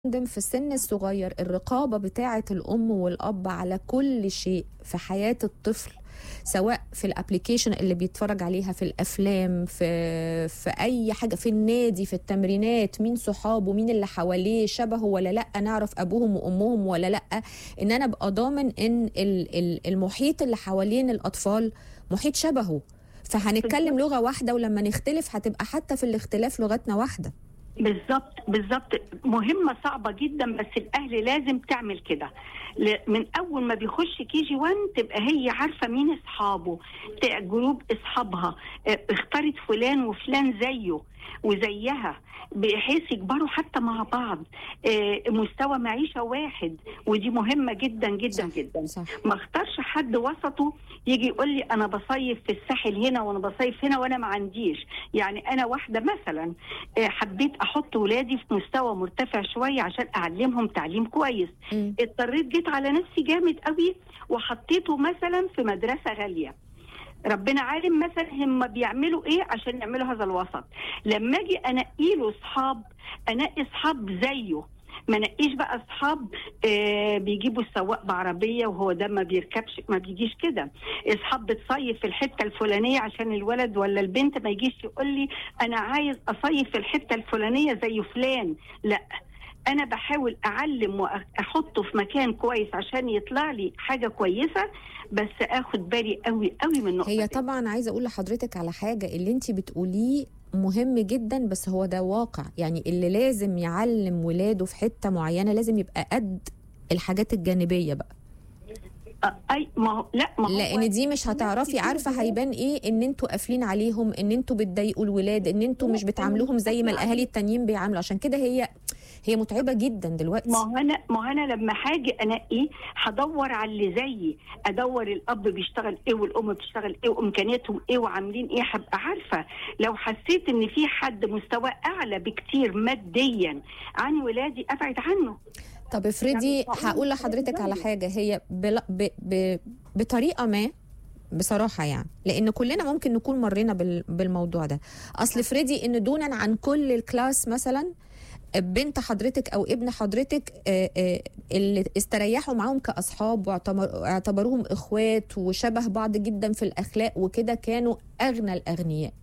فندم في السن الصغير الرقابة بتاعة الأم والأب على كل شيء في حياة الطفل سواء في الابليكيشن اللي بيتفرج عليها في الافلام في في اي حاجه في النادي في التمرينات مين صحابه مين اللي حواليه شبهه ولا لا نعرف ابوهم وامهم ولا لا ان انا ابقى ضامن ان ال- ال- المحيط اللي حوالين الاطفال محيط شبهه فهنتكلم لغه واحده ولما نختلف هتبقى حتى في الاختلاف لغتنا واحده بالظبط بالظبط مهمة صعبة جدا بس الأهل لازم تعمل كده ل- من أول ما بيخش كي جي 1 تبقى هي عارفة مين أصحابه ت- جروب أصحابها اه، اختارت فلان وفلان زيه وزيها بحيث يكبروا حتى مع بعض اه، مستوى معيشة واحد ودي مهمة جدا جدا صح. جدا صح ما اختارش حد وسطه يجي يقول لي انا بصيف في الساحل هنا وانا بصيف هنا وانا ما عنديش يعني انا واحده مثلا آه، حبيت احط ولادي في مستوى مرتفع شويه عشان اعلمهم تعليم كويس مم. اضطريت جيت على نفسي جامد قوي وحطيته مثلا في مدرسه غاليه ربنا عالم مثلا هم بيعملوا ايه عشان يعملوا هذا الوسط لما اجي انقي له اصحاب انقي اصحاب زيه ما نقيش بقى اصحاب آه بيجيبوا السواق بعربيه وهو ده ما بيركبش ما بيجيش كده اصحاب بتصيف في الحته الفلانيه عشان الولد ولا البنت ما يجيش يقول لي انا عايز اصيف في الحته الفلانيه زي فلان لا انا بحاول اعلم واحطه في مكان كويس عشان يطلع لي حاجه كويسه بس اخد بالي قوي قوي من النقطه هي دي. طبعا عايزه اقول لحضرتك على حاجه اللي انت بتقوليه مهم جدا بس هو ده واقع يعني اللي لازم يعلم ولاده في حته معينه لازم يبقى قد الحاجات الجانبيه بقى آه، اي ما هو لا ما هو لان دي مش هتعرفي عارفه هيبان ايه ان انتوا قافلين عليهم ان انتوا بتضايقوا الولاد ان انتوا مش بتعاملوهم زي ما الاهالي التانيين بيعاملوا عشان كده هي هي متعبه جدا دلوقتي ما هو انا ما هو انا لما هاجي انقي هدور على اللي زيي ادور الاب بيشتغل ايه والام بتشتغل ايه وامكانياتهم ايه وعاملين ايه هبقى عارفه لو حسيت ان في حد مستواه اعلى بكتير ماديا عن ولادي ابعد عنه طب افرضي هقول لحضرتك على حاجه هي بلا ب ب بطريقه ما بصراحة يعني لأن كلنا ممكن نكون مرينا بال- بالموضوع ده أصل افرضي إن دونا عن كل الكلاس مثلا بنت حضرتك أو ابن حضرتك آه، آه، اللي استريحوا معاهم كأصحاب واعتبر- واعتبروهم إخوات وشبه بعض جدا في الأخلاق وكده كانوا أغنى الأغنياء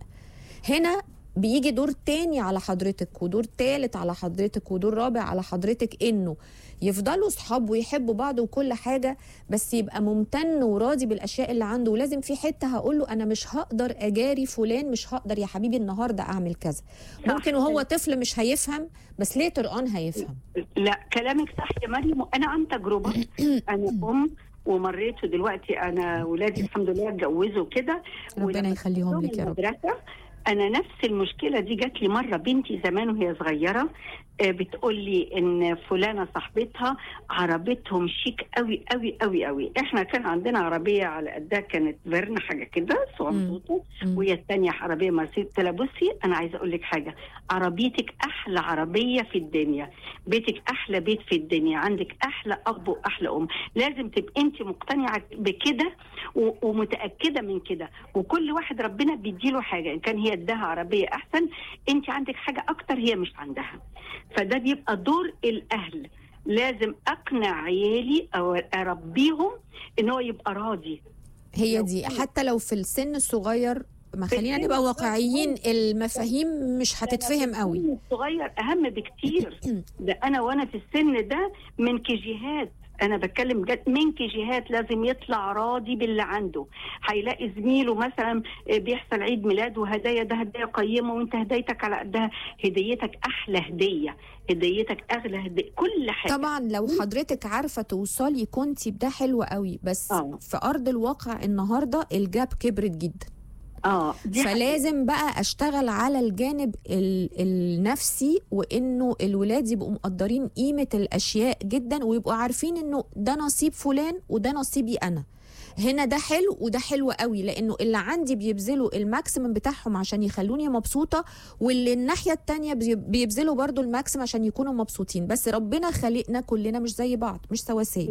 هنا بيجي دور تاني على حضرتك ودور تالت على حضرتك ودور رابع على حضرتك انه يفضلوا صحاب ويحبوا بعض وكل حاجة بس يبقى ممتن وراضي بالأشياء اللي عنده ولازم في حتة هقول له أنا مش هقدر أجاري فلان مش هقدر يا حبيبي النهاردة أعمل كذا ممكن وهو طفل مش هيفهم بس ليتر أون هيفهم لا كلامك صح يا مريم انا عن تجربه انا ام ومريت ودلوقتي انا ولادي الحمد لله اتجوزوا كده ربنا ولما يخليهم كنت لك يا رب المدرسة انا نفس المشكله دي جات لي مره بنتي زمان وهي صغيره آه، بتقول لي ان فلانه صاحبتها عربيتهم شيك قوي قوي قوي قوي احنا كان عندنا عربيه على قدها كانت فيرنا حاجه كده صغنطوطه مم. وهي الثانيه عربيه مرسيدس قلت لها بصي انا عايزه اقول لك حاجه عربيتك احلى عربيه في الدنيا بيتك احلى بيت في الدنيا عندك احلى اب واحلى ام لازم تبقي انت مقتنعه بكده و- ومتاكده من كده وكل واحد ربنا بيديله حاجه ان كان هي اداها عربيه احسن انت عندك حاجه اكتر هي مش عندها فده بيبقى دور الاهل لازم اقنع عيالي او اربيهم ان هو يبقى راضي هي لو دي في- حتى لو في السن الصغير ما في خلينا السن نبقى الصغير واقعيين المفاهيم مش هتتفهم قوي السن الصغير اهم بكتير ده انا وانا في السن ده من كيجيهات انا بتكلم جد من كيجيهات لازم يطلع راضي باللي عنده هيلاقي زميله مثلا بيحصل عيد ميلاد وهدايا ده هدايا قيمه وانت هدايتك على قدها هديتك احلى هديه هديتك اغلى هديه كل حاجه طبعا لو حضرتك عارفه توصلي كنتي بده حلو قوي بس آه. في ارض الواقع النهارده الجاب كبرت جدا اه دي حقيقة. فلازم بقى اشتغل على الجانب ال- النفسي وانه الولاد يبقوا مقدرين قيمه الاشياء جدا ويبقوا عارفين انه ده نصيب فلان وده نصيبي انا هنا ده حلو وده حلو قوي لانه اللي عندي بيبذلوا الماكسيمم بتاعهم عشان يخلوني مبسوطه واللي الناحيه التانية بي- بيبذلوا برضو الماكسيمم عشان يكونوا مبسوطين بس ربنا خلقنا كلنا مش زي بعض مش سواسيه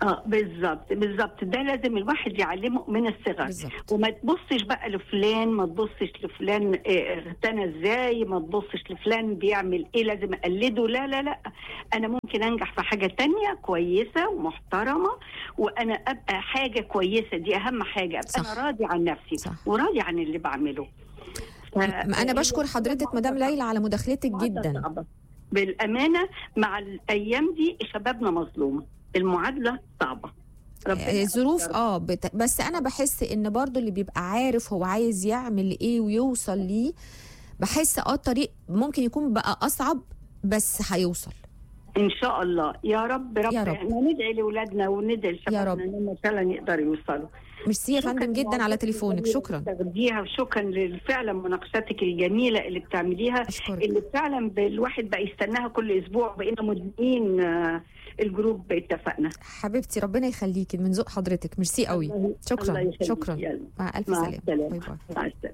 اه بالظبط بالظبط ده لازم الواحد يعلمه من الصغر بالظبط وما تبصش بقى لفلان ما تبصش لفلان آه، اغتنى ازاي ما تبصش لفلان بيعمل ايه لازم اقلده لا لا لا انا ممكن انجح في حاجه تانية كويسه ومحترمه وانا ابقى حاجه كويسه دي اهم حاجه ابقى صح. انا راضي عن نفسي صح. وراضي عن اللي بعمله ف- انا بشكر حضرتك مدام ليلى على مداخلتك معادلة جدا صعبة. بالامانه مع الايام دي شبابنا مظلوم المعادله صعبه ربنا الظروف يقدر. اه بت... بس انا بحس ان برضو اللي بيبقى عارف هو عايز يعمل ايه ويوصل ليه بحس اه الطريق ممكن يكون بقى اصعب بس هيوصل ان شاء الله يا رب رب يا رب. احنا ندعي لاولادنا وندعي لشبابنا رب. انهم فعلا يقدروا يوصلوا ميرسي يا شكراً فندم جدا على لموضوعك تليفونك الجميل شكرا اللي بتاخديها وشكرا لفعلا مناقشاتك الجميله اللي بتعمليها اشكرك اللي فعلا الواحد بقى يستناها كل اسبوع بقينا مدمنين آه، الجروب اتفقنا حبيبتي ربنا يخليكي من ذوق حضرتك ميرسي قوي الله- الله شكرا يخليك. شكرا يلا، مع الف مع سلامه السلامة. باي باي مع السلامه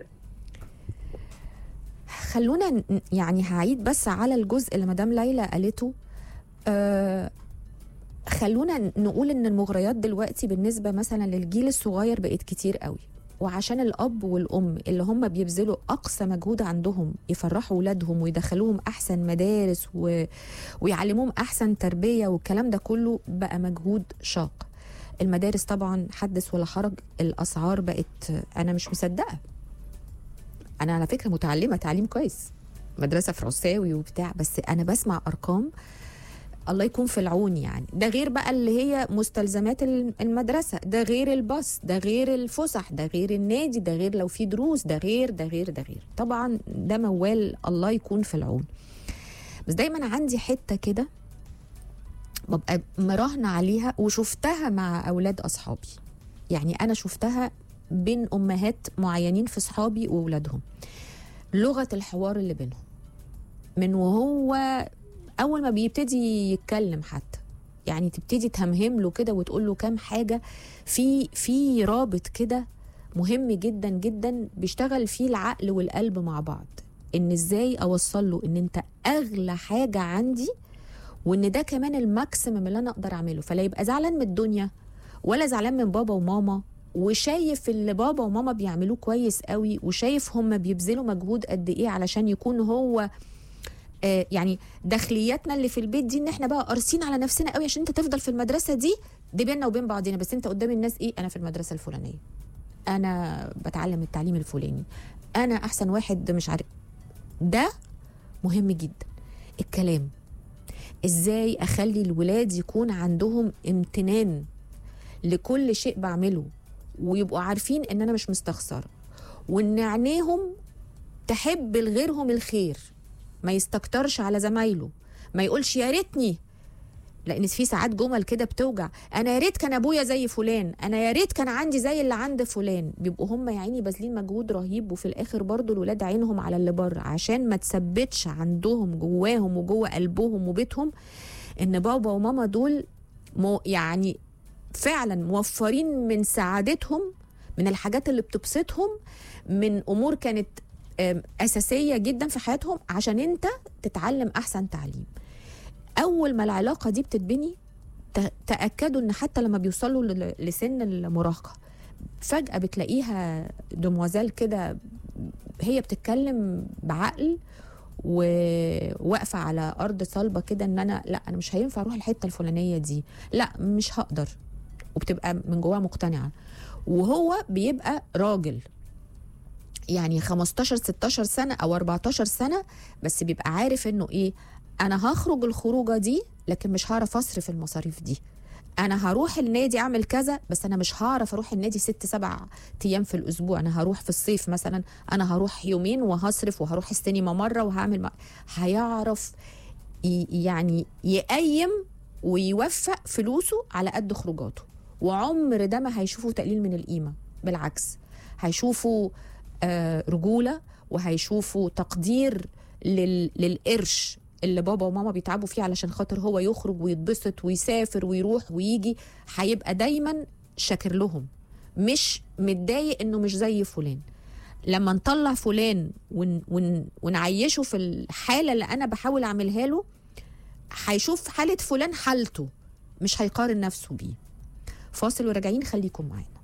خلونا ن- يعني هعيد بس على الجزء اللي مدام ليلى قالته آه خلونا ن- نقول ان المغريات دلوقتي بالنسبه مثلا للجيل الصغير بقت كتير قوي وعشان الاب والام اللي هم بيبذلوا اقصى مجهود عندهم يفرحوا ولادهم ويدخلوهم احسن مدارس و... ويعلموهم احسن تربيه والكلام ده كله بقى مجهود شاق المدارس طبعا حدث ولا حرج الاسعار بقت انا مش مصدقه انا على فكره متعلمه تعليم كويس مدرسه فرنساوي وبتاع بس انا بسمع ارقام الله يكون في العون يعني ده غير بقى اللي هي مستلزمات الم- المدرسه ده غير الباص ده غير الفسح ده غير النادي ده غير لو في دروس ده غير ده غير ده غير طبعا ده موال الله يكون في العون بس دايما عندي حته كده ببقى مراهنه عليها وشفتها مع اولاد اصحابي يعني انا شفتها بين امهات معينين في صحابي واولادهم لغه الحوار اللي بينهم من وهو اول ما بيبتدي يتكلم حتى يعني تبتدي تهمهم له كده وتقول له كام حاجه في في رابط كده مهم جدا جدا بيشتغل فيه العقل والقلب مع بعض ان ازاي اوصل له ان انت اغلى حاجه عندي وان ده كمان الماكسيمم اللي انا اقدر اعمله فلا يبقى زعلان من الدنيا ولا زعلان من بابا وماما وشايف اللي بابا وماما بيعملوه كويس قوي وشايف هم بيبذلوا مجهود قد ايه علشان يكون هو آه يعني داخلياتنا اللي في البيت دي ان احنا بقى قارصين على نفسنا قوي عشان انت تفضل في المدرسه دي دي بيننا وبين بعضينا بس انت قدام الناس ايه انا في المدرسه الفلانيه انا بتعلم التعليم الفلاني انا احسن واحد مش عارف ده مهم جدا الكلام ازاي اخلي الولاد يكون عندهم امتنان لكل شيء بعمله ويبقوا عارفين ان انا مش مستخسره وان عينيهم تحب لغيرهم الخير ما يستكترش على زمايله ما يقولش يا ريتني لان في ساعات جمل كده بتوجع انا يا ريت كان ابويا زي فلان انا يا ريت كان عندي زي اللي عند فلان بيبقوا هم يا عيني باذلين مجهود رهيب وفي الاخر برضو الولاد عينهم على اللي بره عشان ما تثبتش عندهم جواهم وجوه قلبهم وبيتهم ان بابا وماما دول مو يعني فعلا موفرين من سعادتهم من الحاجات اللي بتبسطهم من امور كانت آم، اساسيه جدا في حياتهم عشان انت تتعلم احسن تعليم اول ما العلاقه دي بتتبني ت- تاكدوا ان حتى لما بيوصلوا ل- لسن المراهقه فجاه بتلاقيها دموازيل كده هي بتتكلم بعقل وواقفه على ارض صلبه كده ان انا لا انا مش هينفع اروح الحته الفلانيه دي لا مش هقدر وبتبقى من جواها مقتنعه وهو بيبقى راجل يعني 15 16 سنه او 14 سنه بس بيبقى عارف انه ايه انا هخرج الخروجه دي لكن مش هعرف اصرف المصاريف دي انا هروح النادي اعمل كذا بس انا مش هعرف اروح النادي ست سبع ايام في الاسبوع انا هروح في الصيف مثلا انا هروح يومين وهصرف وهروح السينما مره وهعمل ما... هيعرف ي... يعني يقيم ويوفق فلوسه على قد خروجاته وعمر ده ما هيشوفوا تقليل من القيمه بالعكس هيشوفوا آه رجوله وهيشوفوا تقدير لل... للقرش اللي بابا وماما بيتعبوا فيه علشان خاطر هو يخرج ويتبسط ويسافر ويروح ويجي هيبقى دايما شاكر لهم مش متضايق انه مش زي فلان لما نطلع فلان ون ون ونعيشه في الحاله اللي انا بحاول اعملها له هيشوف حاله فلان حالته مش هيقارن نفسه بيه فاصل وراجعين خليكم معانا